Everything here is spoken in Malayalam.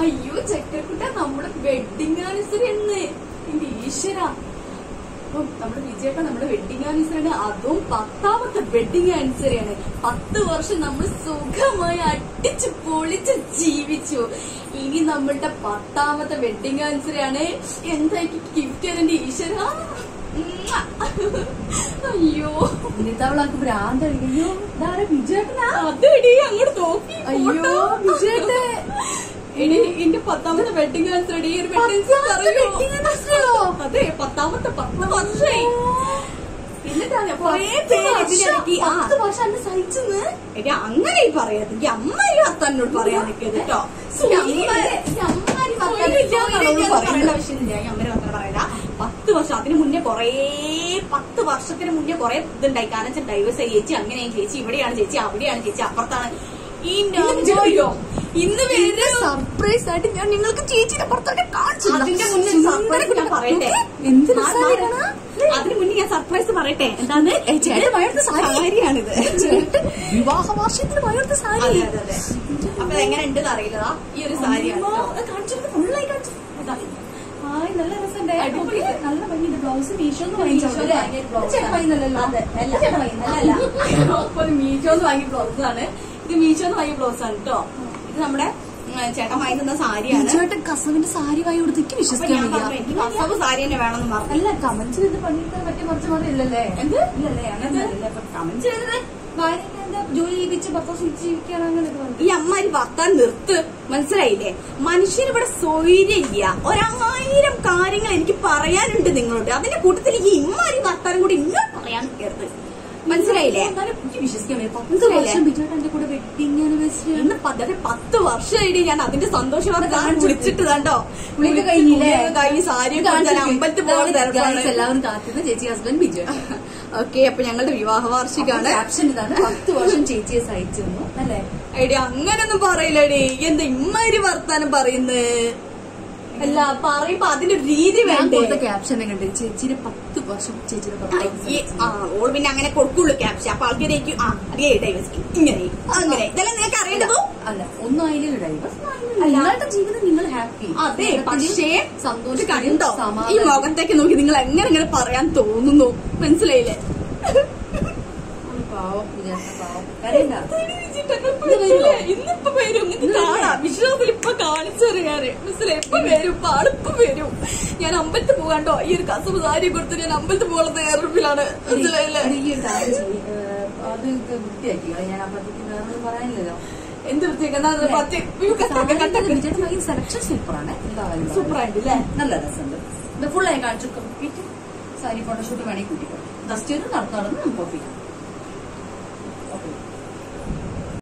അയ്യോ ചെക്കക്കുട്ട നമ്മുടെ വെഡിങ് ആനിവേഴ്സറി എന്ന് എന്റെ ഈശ്വര അപ്പം നമ്മുടെ വിജയപ്പ നമ്മുടെ വെഡിങ് ആനിവേഴ്സറി ആണ് അതും പത്താമത്തെ വെഡിങ് ആനിവേഴ്സറി ആണ് പത്ത് വർഷം നമ്മൾ സുഖമായി അടിച്ചു പൊളിച്ച് ജീവിച്ചു ഇനി നമ്മളുടെ പത്താമത്തെ വെഡിങ് ആനിവേഴ്സറി ആണ് എന്തായിരിക്കും ഗിഫ്റ്റ് എന്റെ ഈശ്വര ഉമ്മ. അയ്യോ എന്നിട്ട് അവളാക്ക് ഭ്രാന്ത് അയ്യോ ഇതാരാ വിജയേട്ടനാ അതെടി അങ്ങോട്ട് നോക്കി അയ്യോ വിജയേട്ടൻ എടി എന്റെ പത്താമത്തെ വെഡിങ് ആനിവേഴ്സറി ഈ ഒരു വെഡിങ് പത്താമത്തെ wedding anniversary യോ? അതെ പത്താമത്തെ പത്ത് വർഷമായി എന്നിട്ടാണ് കൊറേ പേര് ഇതിനിടയ്ക്ക് ആ പത്ത് വർഷം അന്ന് സഹിച്ചെന്ന് എടി അങ്ങനെ ഈ പറയാതെ ഈ അമ്മായി വർത്താനോട് പറയാൻ നിൽക്കരുത് കേട്ടോ ഈ അമ്മാരി- ഈ അമ്മാരി വർത്താനം സ്വൈര്യമില്ലാന്ന് അവളോട് പറയേണ്ട പറയണ്ട. ആവശ്യമില്ല ഈ അമ്മേരെ വർത്താനം പറയണ്ട പത്ത് വർഷം അതിന് മുന്നേ കൊറേ പത്ത് വർഷത്തിന് മുന്നേ കൊറേ ഇതുണ്ടായി കാരണം വെച്ചാൽ ഡൈവേഴ്സ് ചേച്ചി അങ്ങനെയാണ് ചേച്ചി ഇവിടെയാണ് ചേച്ചി അവിടെയാണ് ചേച്ചി അപ്പുറത്താണ് ഈ നമ്പോ ഇന്ന് വരെ സർപ്രൈസ് ആയിട്ട് ഞാൻ നിങ്ങൾക്ക് ചേച്ചിയുടെ പുറത്തോട്ട് കാണിച്ചു അതിന്റെ മുന്നേ സർപ്രൈസ് ഞാൻ പറയട്ടെ എന്ത് മാ- രസായിട്ടാണ്? മാ- അതിന് മുന്നേ ഞാൻ സർപ്രൈസ് പറയട്ടെ എന്താന്ന് ഏ, ചേട്ടൻ വയർത്ത സാരി. സാരിയാണിത് ചേട്ടൻ വിവാഹ വാർഷികത്തിന് വയർത്ത സാരി അതെ അതെ അതെ അപ്പൊ എങ്ങനെ ഉണ്ടെന്ന് അറിയില്ലതാ ഈ ഒരു സാരിയാണ് അമ്മോ, കേട്ടോ. അത് കാണിച്ചിട്ട് ഫുള്ളായി കാണിച്ചു ഇതാ. ഹായ് നല്ല രസമുണ്ട് അടിപൊളി. ഓക്കേ, നല്ല ഭംഗിയുണ്ട് ബ്ലൗസ് മീഷോന്ന് മീഷോന്ന് വാങ്ങിച്ചോളൂ വാങ്ങിയ blouse ചേട്ടൻ ആണ്. വാങ്ങിയതല്ലല്ലോ അതെ, അല്ല. ചേട്ടൻ വാങ്ങിയതല്ല അപ്പൊ ഇത് മീഷോന്ന് വാങ്ങിയ ബ്ലൗസ് ആണ് ഇത് മീഷോന്ന് വാങ്ങിയ ബ്ലൗസ് ആണ് കേട്ടോ ഇത് നമ്മുടെ ഉം, ചേട്ടൻ വാങ്ങി തന്ന സാരിയാണ് ചേട്ടൻ കസവിന്റെ സാരി വാങ്ങി കൊടുത്തേക്ക് അപ്പൊ വിശ്വസിക്കാൻ ഞാൻ വയ്യ. പറഞ്ഞു എനിക്ക് കസവ് സാരി തന്നെ വേണമെന്ന് പറഞ്ഞു അല്ല കമന്റ്സ് ചെയ്ത് പണിയെടുക്കാൻ പറ്റിയ കുറച്ച് മാറി ഇല്ലല്ലേ എന്ത് ഇല്ലല്ലേ അങ്ങനത്തെ കമന്റ് ചെയ്തത് ഭാര്യ എന്താ ജോലി ചെയ്യിപ്പിച്ച് ഭർത്താവ് സൂചിച്ച് ജീവിക്കാൻ അങ്ങനെ ഈ അമ്മാരി വർത്താൻ നിർത്ത് മനസ്സിലായില്ലേ മനുഷ്യന് ഇവിടെ സ്വൈര്യമില്ല ഒരായിരം കാര്യങ്ങൾ എനിക്ക് പറയാനുണ്ട് നിങ്ങളോട് അതിന്റെ കൂട്ടത്തിൽ ഈ ഇമ്മാരി വർത്താനം കൂടി ഇങ്ങോട്ട് പറയാൻ കരുത് മനസ്സിലായില്ലേ എന്നാലും എനിക്ക് വിശ്വസിക്കാൻ വയ്യ പത്ത് മനസ്സിലായില്ലേ? വർഷം ബിജുവേട്ടൻ എന്റെ കൂടെ വെഡിങ് ആനിവേഴ്സറി ഇന്ന് പദ്ധതി പത്ത് വർഷമായിട്ട് ഞാൻ അതിന്റെ സന്തോഷം വിളിച്ചിട്ട് കണ്ടോ പുള്ളിക്ക് കഴിഞ്ഞില്ലേ? കഴിഞ്ഞ് സാരി അമ്പലത്തിൽ പോകാൻ തിരക്കാണ് എല്ലാവരും കാത്തിരുന്ന ചേച്ചി ഹസ്ബൻഡ് ബിജു ഓക്കെ അപ്പൊ ഞങ്ങളുടെ വിവാഹ വാർഷികാണ് ക്യാപ്ഷൻ ഇതാണ് പത്ത് വർഷം ചേച്ചിയെ സഹിച്ചു തന്നു അല്ലേ എടി അങ്ങനൊന്നും പറയില്ലടി എന്താ ഇമ്മാരി വർത്താനം പറയുന്നത് അല്ല പറയുമ്പോ അതിന്റെ ഒരു രീതി ഞാൻ വേണ്ടേ കൊടുത്ത ക്യാപ്ഷൻ കണ്ട് ചേച്ചിയുടെ പത്ത് വർഷം ചേച്ചിയുടെ ഭർത്താവ് അയ്യേ, ആ ഓൾ പിന്നെ അങ്ങനെ കൊടുക്കുള്ളൂ ക്യാപ്ഷൻ അപ്പൊ ആൾക്കാരേക്കും ആ അതേ ഡൈവേഴ്സ് ഇങ്ങനെ അങ്ങനെ ഇതെല്ലാം നിനക്ക് അറിയേണ്ടതോ അല്ല ഒന്നും ആയില്ലല്ലോ ഡൈവേഴ്സ് അല്ല. നിങ്ങളുടെ ജീവിതം നിങ്ങൾ ഹാപ്പി അതെ പക്ഷേ ഇത് സന്തോഷം കണ്ടോ ഈ മുഖത്തേക്ക് നോക്കി നിങ്ങൾ എങ്ങനെ ഇങ്ങനെ പറയാൻ തോന്നുന്നു മനസ്സിലായില്ലേ പാവം വിചാരിച്ച പാവം കരയണ്ട മനസ്സിലായി. ഇന്നിപ്പോ വരും നിങ്ങൾക്ക് കാണാം വിശ്വാസത്തിൽ ഇപ്പൊ കാണിച്ചറിയാറ് മനസ്സിലായി ഇപ്പൊ വരും ഇപ്പൊ ആളിപ്പം വരും ഞാൻ അമ്പലത്തിൽ പോകാണ്ടോ ഈ ഒരു കസവ് സാരി കൊടുത്ത് ഞാൻ അമ്പലത്തിൽ പോകാനുള്ള തയ്യാറെടുപ്പിലാണ് മനസ്സിലായില്ലേ എടി, ഈ ഒരു കാര്യം ചെയ്യ്. ഏഹ്, അത് ഇത് വൃത്തിയാക്കി ഞാൻ ആ പദ്ധതി വേറെ പറയാനില്ലല്ലോ എന്ത് വൃത്തിയൊക്കെ സെലക്ഷൻ സൂപ്പറാണ് സൂപ്പർ ആയിട്ട് അല്ലേ നല്ല രസമുണ്ട് ഇത് ഫുൾ ആയി കാണിച്ചു കംപ്ലീറ്റ് സാരി ഫോട്ടോഷൂട്ട് വേണമെങ്കിൽ കൂട്ടിക്കോ ജസ്റ്റ് ചെയ്ത് നടന്നു നടന്ന് നമുക്ക് ഒപ്പിക്കാം